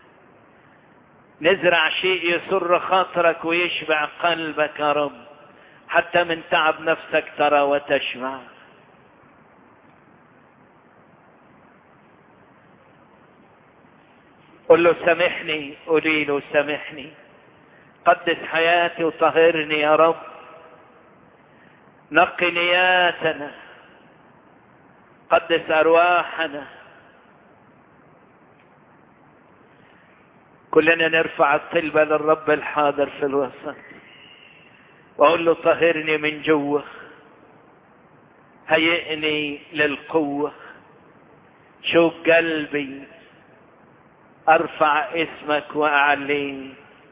نزرع شيء يسر خاطرك ويشبع قلبك يا رب حتى من تعب نفسك ترى وتشبع قل له سامحني قولي له سامحني قدس حياتي وطهرني يا رب نقي نياتنا قدس ارواحنا كلنا نرفع الطلبة للرب الحاضر في الوسط واقول له طهرني من جوه هيئني للقوة شوق قلبي ارفع اسمك واعليه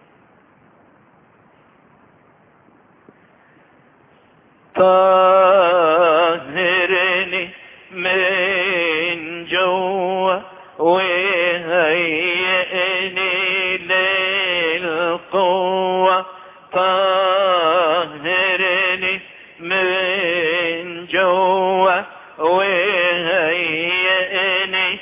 طهرني من جوا وهيئني للقوة طهرني من جوا وهيئني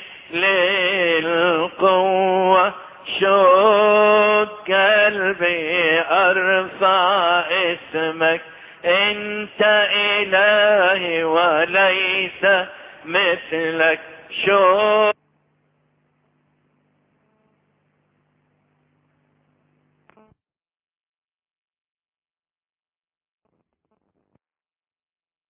للقوة شوق قلبي ارفع اسمك انت الهي وليس مثلك شوق